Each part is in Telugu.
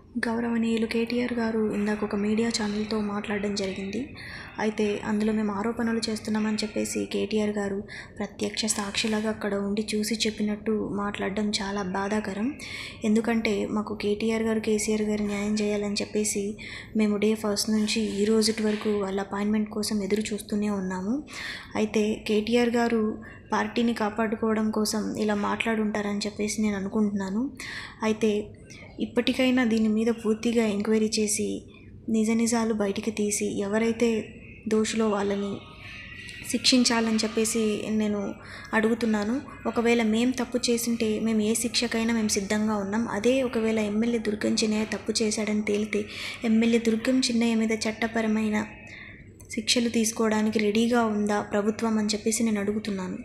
గౌరవనీయులు కేటీఆర్ గారు ఇందాక ఒక మీడియా ఛానల్తో మాట్లాడడం జరిగింది అయితే అందులో మేము ఆరోపణలు చేస్తున్నామని చెప్పేసి కేటీఆర్ గారు ప్రత్యక్ష సాక్షిలాగా అక్కడ ఉండి చూసి చెప్పినట్టు మాట్లాడడం చాలా బాధాకరం ఎందుకంటే మాకు కేటీఆర్ గారు కేసీఆర్ గారు న్యాయం చేయాలని చెప్పేసి మేము డే ఫస్ట్ నుంచి ఈ రోజుటి వరకు వాళ్ళ అపాయింట్మెంట్ కోసం ఎదురు చూస్తూనే ఉన్నాము అయితే కేటీఆర్ గారు పార్టీని కాపాడుకోవడం కోసం ఇలా మాట్లాడుంటారని చెప్పేసి నేను అనుకుంటున్నాను అయితే ఇప్పటికైనా దీని మీద పూర్తిగా ఎంక్వైరీ చేసి నిజ నిజాలు బయటికి తీసి ఎవరైతే దోషులో వాళ్ళని శిక్షించాలని చెప్పేసి నేను అడుగుతున్నాను ఒకవేళ మేము తప్పు చేసింటే మేము ఏ శిక్షకైనా మేము సిద్ధంగా ఉన్నాం అదే ఒకవేళ ఎమ్మెల్యే దుర్గం చిన్నయ్య తప్పు చేశాడని తేలితే ఎమ్మెల్యే దుర్గం చిన్నయ్య మీద చట్టపరమైన శిక్షలు తీసుకోవడానికి రెడీగా ఉందా ప్రభుత్వం అని చెప్పేసి నేను అడుగుతున్నాను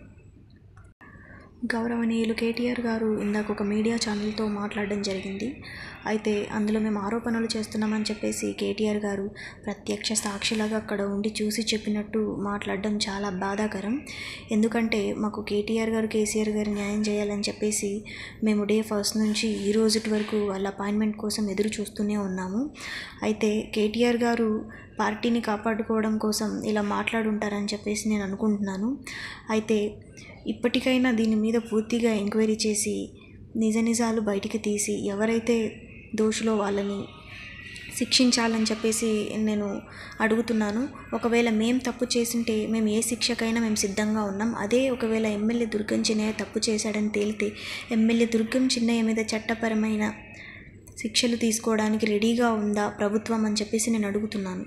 గౌరవనీయులు కేటీఆర్ గారు ఇందాక ఒక మీడియా ఛానల్తో మాట్లాడడం జరిగింది అయితే అందులో మేము ఆరోపణలు చేస్తున్నామని చెప్పేసి కేటీఆర్ గారు ప్రత్యక్ష సాక్షిలాగా అక్కడ ఉండి చూసి చెప్పినట్టు మాట్లాడడం చాలా బాధాకరం ఎందుకంటే మాకు కేటీఆర్ గారు కేసీఆర్ గారు న్యాయం చేయాలని చెప్పేసి మేము డే ఫస్ట్ నుంచి ఈ రోజుటి వరకు వాళ్ళ అపాయింట్మెంట్ కోసం ఎదురు చూస్తూనే ఉన్నాము అయితే కేటీఆర్ గారు పార్టీని కాపాడుకోవడం కోసం ఇలా మాట్లాడుంటారని చెప్పేసి నేను అనుకుంటున్నాను అయితే ఇప్పటికైనా దీని మీద పూర్తిగా ఎంక్వైరీ చేసి నిజ నిజాలు బయటికి తీసి ఎవరైతే దోషులో వాళ్ళని శిక్షించాలని చెప్పేసి నేను అడుగుతున్నాను ఒకవేళ మేము తప్పు చేసింటే మేము ఏ శిక్షకైనా మేము సిద్ధంగా ఉన్నాం అదే ఒకవేళ ఎమ్మెల్యే దుర్గం చిన్నయ్య తప్పు చేశాడని తేలితే ఎమ్మెల్యే దుర్గం చిన్నయ్య మీద చట్టపరమైన శిక్షలు తీసుకోవడానికి రెడీగా ఉందా ప్రభుత్వం అని చెప్పేసి నేను అడుగుతున్నాను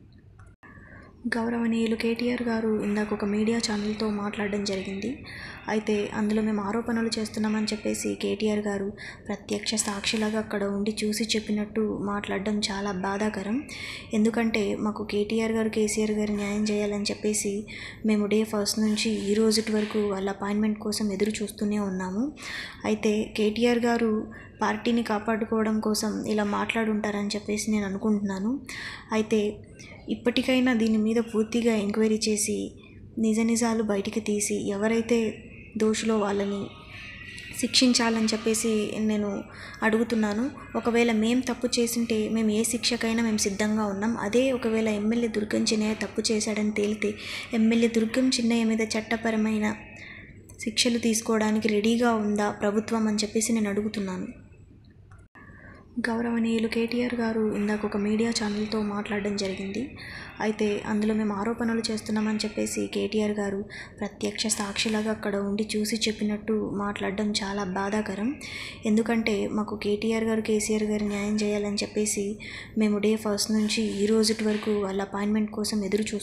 గౌరవనీయులు కేటీఆర్ గారు ఇందాక ఒక మీడియా ఛానల్తో మాట్లాడడం జరిగింది అయితే అందులో మేము ఆరోపణలు చేస్తున్నామని చెప్పేసి కేటీఆర్ గారు ప్రత్యక్ష సాక్షిలాగా అక్కడ ఉండి చూసి చెప్పినట్టు మాట్లాడడం చాలా బాధాకరం ఎందుకంటే మాకు కేటీఆర్ గారు కేసీఆర్ గారు న్యాయం చేయాలని చెప్పేసి మేము డే ఫస్ట్ నుంచి ఈ రోజుటి వరకు వాళ్ళ అపాయింట్మెంట్ కోసం ఎదురు చూస్తూనే ఉన్నాము అయితే కేటీఆర్ గారు పార్టీని కాపాడుకోవడం కోసం ఇలా మాట్లాడుంటారని చెప్పేసి నేను అనుకుంటున్నాను అయితే ఇప్పటికైనా దీని మీద పూర్తిగా ఎంక్వైరీ చేసి నిజ నిజాలు బయటికి తీసి ఎవరైతే దోషులో వాళ్ళని శిక్షించాలని చెప్పేసి నేను అడుగుతున్నాను ఒకవేళ మేము తప్పు చేసింటే మేము ఏ శిక్షకైనా మేము సిద్ధంగా ఉన్నాం అదే ఒకవేళ ఎమ్మెల్యే దుర్గం చిన్నయ్య తప్పు చేశాడని తేలితే ఎమ్మెల్యే దుర్గం చిన్నయ్య మీద చట్టపరమైన శిక్షలు తీసుకోవడానికి రెడీగా ఉందా ప్రభుత్వం అని చెప్పేసి నేను అడుగుతున్నాను గౌరవనీయులు కేటీఆర్ గారు ఇందాక ఒక మీడియా ఛానల్తో మాట్లాడడం జరిగింది అయితే అందులో మేము ఆరోపణలు చేస్తున్నామని చెప్పేసి కేటీఆర్ గారు ప్రత్యక్ష సాక్షిలాగా అక్కడ ఉండి చూసి చెప్పినట్టు మాట్లాడడం చాలా బాధాకరం ఎందుకంటే మాకు కేటీఆర్ గారు కేసీఆర్ గారు న్యాయం చేయాలని చెప్పేసి మేము డే ఫస్ట్ నుంచి ఈ రోజుటి వరకు వాళ్ళ అపాయింట్మెంట్ కోసం ఎదురు చూస్తూ